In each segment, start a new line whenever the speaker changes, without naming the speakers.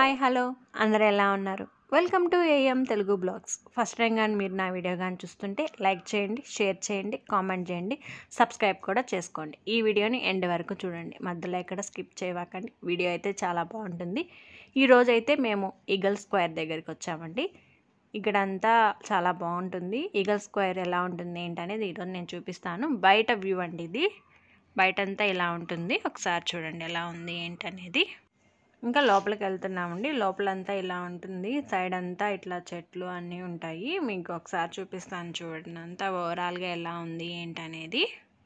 hi hello అందరు ఎలా ఉన్నారు welcome to AM Telugu blogs first time కానీ మీరు నా వీడియో కానీ చూస్తుంటే లైక్ చేయండి షేర్ చేయండి కామెంట్ చేయండి సబ్స్క్రైబ్ కూడా చేసుకోండి ఈ వీడియోని ఎండ్ వరకు చూడండి మధ్యలో ఎక్కడ స్కిప్ చేయవాకండి వీడియో అయితే చాలా బాగుంటుంది ఈరోజు అయితే మేము ఈగల్ స్క్వేర్ దగ్గరికి వచ్చామండి ఇక్కడ అంతా చాలా బాగుంటుంది ఈగల్ స్క్వేర్ ఎలా ఉంటుంది ఏంటనేది ఈరోజు నేను చూపిస్తాను బయట వ్యూ అండి ఇది బయట అంతా ఇలా ఉంటుంది ఒకసారి చూడండి ఎలా ఉంది ఏంటనేది ఇంకా లోపలికి వెళ్తున్నామండి లోపలంతా ఇలా ఉంటుంది సైడ్ అంతా ఇట్లా చెట్లు అన్నీ ఉంటాయి మీకు ఒకసారి చూపిస్తాను చూడండి అంతా ఓవరాల్గా ఎలా ఉంది ఏంటనేది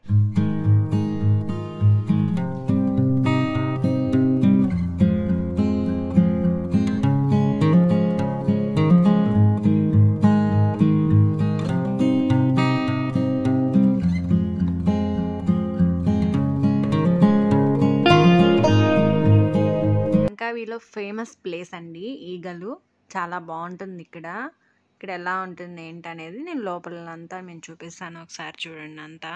లంకావీలో ఫేమస్ ప్లేస్ అండి ఈగలు చాలా బాగుంటుంది ఇక్కడ ఇక్కడ ఎలా ఉంటుంది ఏంటనేది నేను లోపలంతా నేను చూపిస్తాను ఒకసారి చూడండి అంతా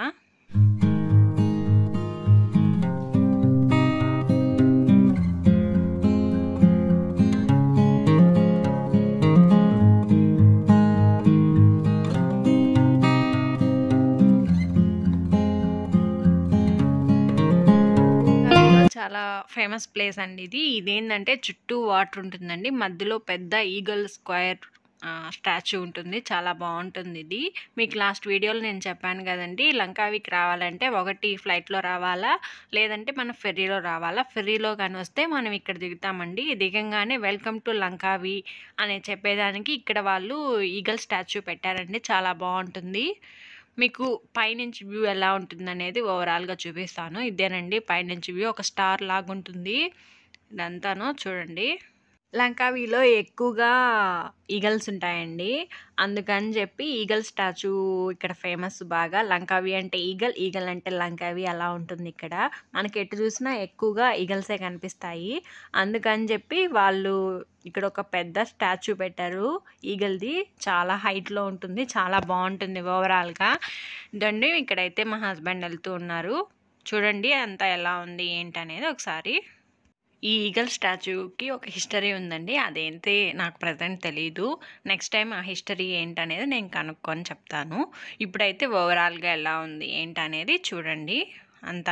చాలా ఫేమస్ ప్లేస్ అండి ఇది ఇదేంటంటే చుట్టూ వాటర్ ఉంటుందండి మధ్యలో పెద్ద ఈగల్ స్క్వేర్ స్టాచ్యూ ఉంటుంది చాలా బాగుంటుంది ఇది మీకు లాస్ట్ వీడియోలో నేను చెప్పాను కదండి లంకావికి రావాలంటే ఒకటి ఫ్లైట్లో రావాలా లేదంటే మనం ఫెర్రీలో రావాలా ఫెర్రీలో కానీ వస్తే మనం ఇక్కడ దిగుతామండి దిగంగానే వెల్కమ్ టు లంకావి అని చెప్పేదానికి ఇక్కడ వాళ్ళు ఈగల్ స్టాచ్యూ పెట్టారండి చాలా బాగుంటుంది మీకు పైనుంచి వ్యూ ఎలా ఉంటుంది అనేది ఓవరాల్గా చూపిస్తాను ఇదేనండి పైనుంచి వ్యూ ఒక స్టార్ లాగా ఉంటుంది ఇదంతాను చూడండి లంకావీలో ఎక్కువగా ఈగల్స్ ఉంటాయండి అందుకని చెప్పి ఈగల్ స్టాచ్యూ ఇక్కడ ఫేమస్ బాగా లంకావి అంటే ఈగల్ ఈగల్ అంటే లంకావి అలా ఉంటుంది ఇక్కడ మనకి ఎటు చూసినా ఎక్కువగా ఈగల్సే కనిపిస్తాయి అందుకని చెప్పి వాళ్ళు ఇక్కడ ఒక పెద్ద స్టాచ్యూ పెట్టారు ఈగల్ది చాలా హైట్లో ఉంటుంది చాలా బాగుంటుంది ఓవరాల్గా దండి ఇక్కడైతే మా హస్బెండ్ వెళ్తూ ఉన్నారు చూడండి అంతా ఎలా ఉంది ఏంటనేది ఒకసారి ఈ ఈగల్ స్టాచ్యూకి ఒక హిస్టరీ ఉందండి అదేంటి నాకు ప్రజెంట్ తెలియదు నెక్స్ట్ టైం ఆ హిస్టరీ ఏంటనేది నేను కనుక్కొని చెప్తాను ఇప్పుడైతే ఓవరాల్గా ఎలా ఉంది ఏంటనేది చూడండి అంతా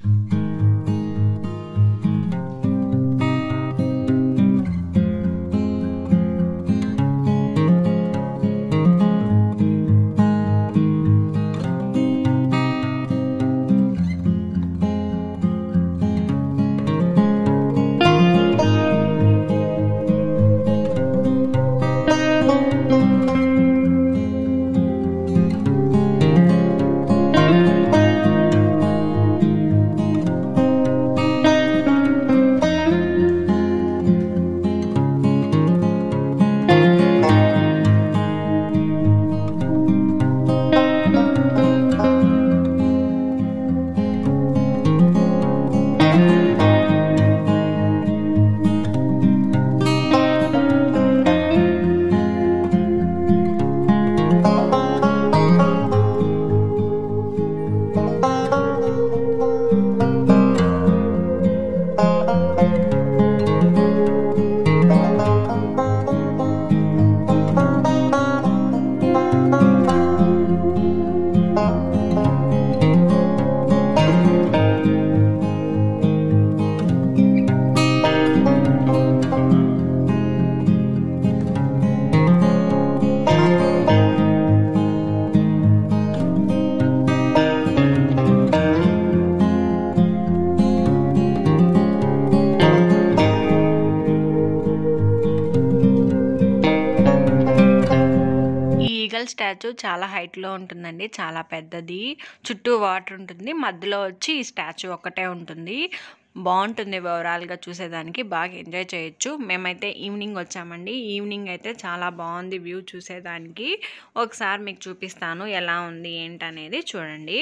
ఈగల్ స్టాచ్యూ చాలా హైట్లో ఉంటుందండి చాలా పెద్దది చుట్టూ వాటర్ ఉంటుంది మధ్యలో వచ్చి ఈ స్టాచ్యూ ఒక్కటే ఉంటుంది బాగుంటుంది ఓవరాల్గా చూసేదానికి బాగా ఎంజాయ్ చేయొచ్చు మేమైతే ఈవినింగ్ వచ్చామండి ఈవినింగ్ అయితే చాలా బాగుంది వ్యూ చూసేదానికి ఒకసారి మీకు చూపిస్తాను ఎలా ఉంది ఏంటనేది చూడండి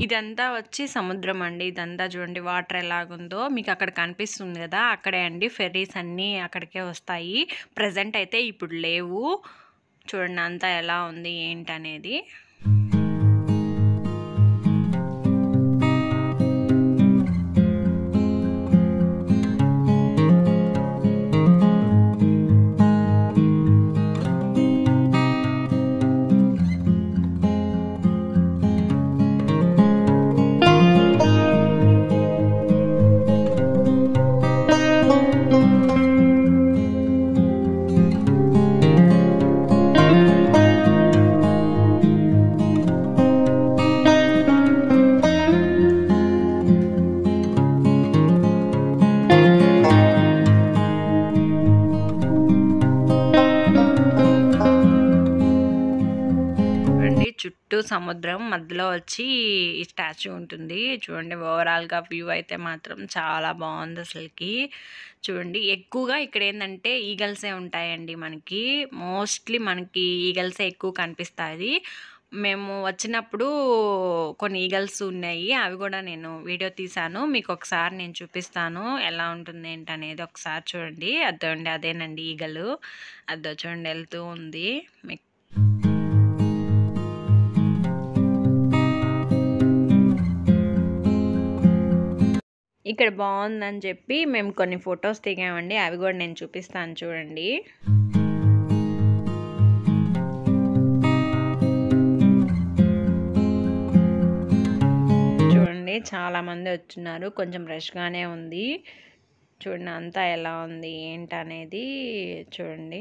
ఇదంతా వచ్చి సముద్రం అండి ఇదంతా చూడండి వాటర్ ఎలాగుందో మీకు అక్కడ కనిపిస్తుంది కదా అక్కడే అండి ఫెర్రీస్ అన్నీ అక్కడికే వస్తాయి ప్రజెంట్ అయితే ఇప్పుడు లేవు చూడండి అంతా ఎలా ఉంది ఏంటనేది చూడండి చుట్టూ సముద్రం మధ్యలో వచ్చి ఈ స్టాచ్యూ ఉంటుంది చూడండి ఓవరాల్గా వ్యూ అయితే మాత్రం చాలా బాగుంది అసలుకి చూడండి ఎక్కువగా ఇక్కడ ఏంటంటే ఈగల్సే ఉంటాయండి మనకి మోస్ట్లీ మనకి ఈగల్సే ఎక్కువ కనిపిస్తాయి మేము వచ్చినప్పుడు కొన్ని ఈగల్స్ ఉన్నాయి అవి కూడా నేను వీడియో తీశాను మీకు ఒకసారి నేను చూపిస్తాను ఎలా ఉంటుంది ఏంటనేది ఒకసారి చూడండి అదండి అదేనండి ఈగలు అదో చూడండి వెళ్తూ ఉంది మీకు ఇక్కడ బాగుందని చెప్పి మేము కొన్ని ఫొటోస్ దిగామండి అవి కూడా నేను చూపిస్తాను చూడండి చూడండి చాలా మంది వచ్చున్నారు కొంచెం రష్గానే ఉంది చూడండి అంతా ఎలా ఉంది ఏంటనేది చూడండి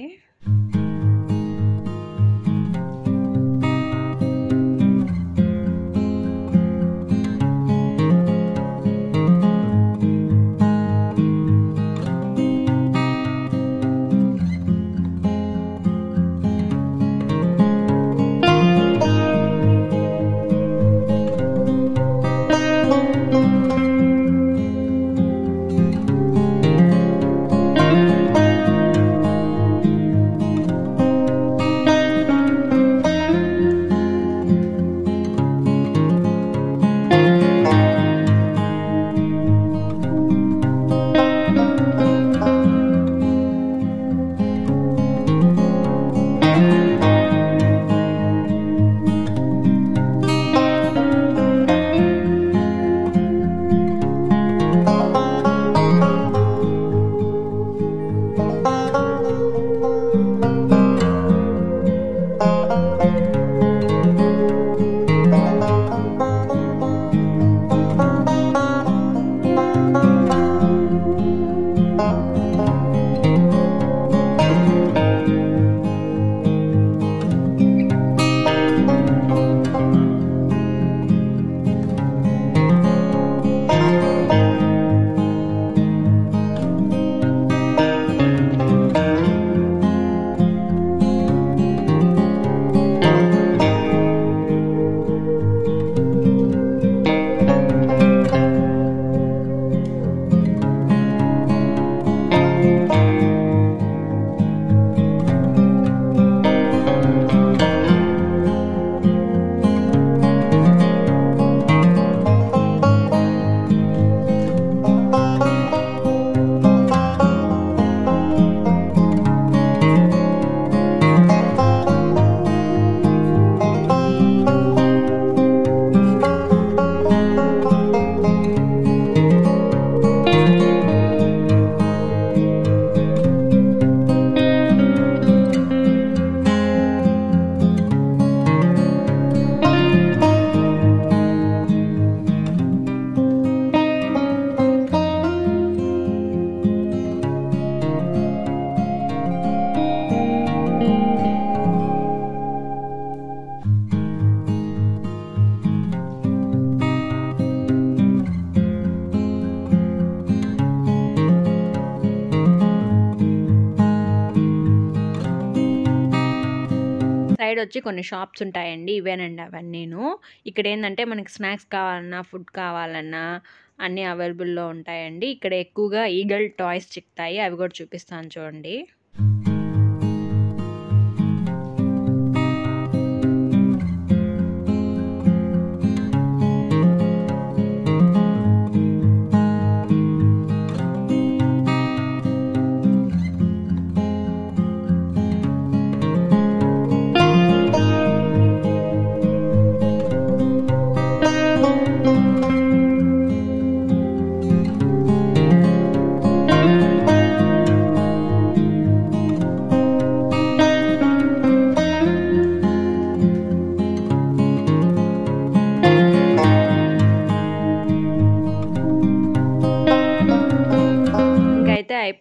సైడ్ వచ్చి కొన్ని షాప్స్ ఉంటాయండి ఇవేనండి అవన్నీను ఇక్కడ ఏంటంటే మనకి స్నాక్స్ కావాలన్నా ఫుడ్ కావాలన్నా అన్నీ అవైలబుల్లో ఉంటాయండి ఇక్కడ ఎక్కువగా ఈగల్ టాయ్స్ చిక్తాయి అవి కూడా చూపిస్తాను చూడండి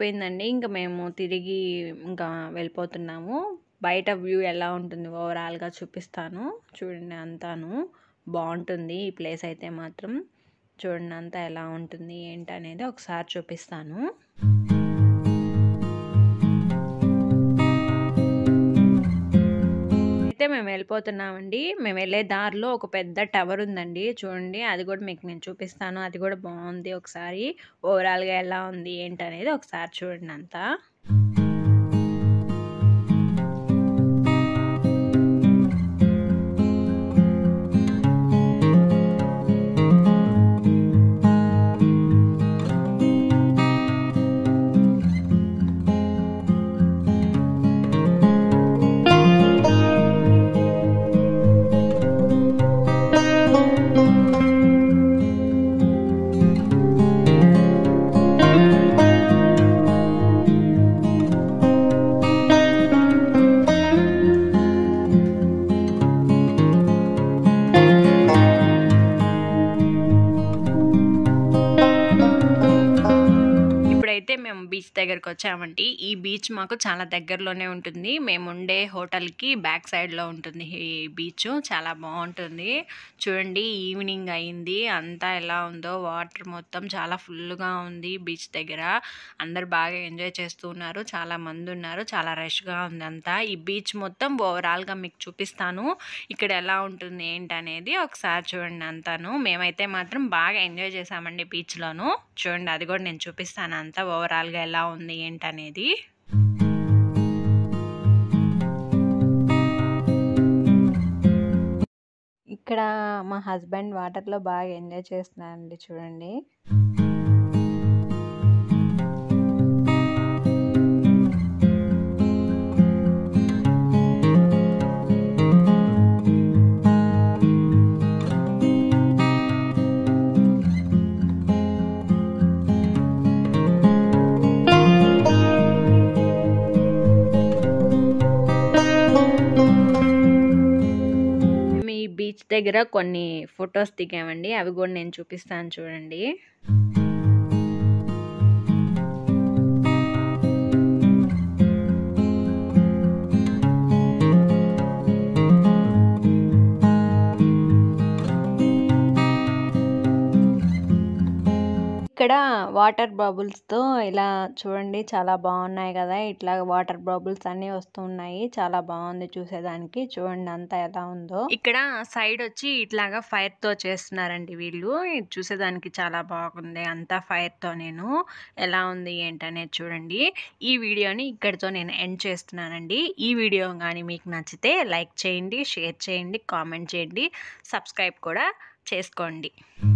అయిపోయిందండి ఇంకా మేము తిరిగి ఇంకా వెళ్ళిపోతున్నాము బయట వ్యూ ఎలా ఉంటుంది ఓవరాల్గా చూపిస్తాను చూడండి అంతాను బాగుంటుంది ఈ ప్లేస్ అయితే మాత్రం చూడండి అంతా ఎలా ఉంటుంది ఏంటి అనేది ఒకసారి చూపిస్తాను అయితే మేము వెళ్ళిపోతున్నామండి మేము వెళ్ళే దారిలో ఒక పెద్ద టవర్ ఉందండి చూడండి అది కూడా మీకు నేను చూపిస్తాను అది కూడా బాగుంది ఒకసారి ఓవరాల్గా ఎలా ఉంది ఏంటనేది ఒకసారి చూడండి అంతా ఇప్పుడైతే మేము బీచ్ దగ్గరికి వచ్చామండి ఈ బీచ్ మాకు చాలా దగ్గరలోనే ఉంటుంది మేము ఉండే హోటల్కి బ్యాక్ సైడ్లో ఉంటుంది ఈ బీచ్ చాలా బాగుంటుంది చూడండి ఈవినింగ్ అయింది అంతా ఎలా ఉందో వాటర్ మొత్తం చాలా ఫుల్గా ఉంది బీచ్ దగ్గర అందరు బాగా ఎంజాయ్ చేస్తూ ఉన్నారు చాలా మంది ఉన్నారు చాలా రష్గా ఉంది అంతా ఈ బీచ్ మొత్తం ఓవరాల్గా మీకు చూపిస్తాను ఇక్కడ ఎలా ఉంటుంది ఏంటనేది ఒకసారి చూడండి అంతాను మేమైతే మాత్రం బాగా ఎంజాయ్ చేసామండి బీచ్లోను చూడండి అది కూడా నేను చూపిస్తాను అంతా ఓవరాల్గా ఎలా ఉంది ఏంటనేది ఇక్కడ మా హస్బెండ్ వాటర్లో బాగా ఎంజాయ్ చేస్తున్నారండి చూడండి మేము ఈ బీచ్ దగ్గర కొన్ని ఫొటోస్ దిగామండి అవి కూడా నేను చూపిస్తాను చూడండి ఇక్కడ వాటర్ బబుల్స్తో ఇలా చూడండి చాలా బాగున్నాయి కదా ఇట్లా వాటర్ బబుల్స్ అన్నీ వస్తున్నాయి చాలా బాగుంది చూసేదానికి చూడండి అంతా ఎలా ఉందో ఇక్కడ సైడ్ వచ్చి ఇట్లాగా ఫైర్ తో చేస్తున్నారండి వీళ్ళు ఇది చూసేదానికి చాలా బాగుంది అంతా ఫైర్ తో నేను ఎలా ఉంది ఏంటనేది చూడండి ఈ వీడియోని ఇక్కడితో నేను ఎండ్ చేస్తున్నానండి ఈ వీడియో కానీ మీకు నచ్చితే లైక్ చేయండి షేర్ చేయండి కామెంట్ చేయండి సబ్స్క్రైబ్ కూడా చేసుకోండి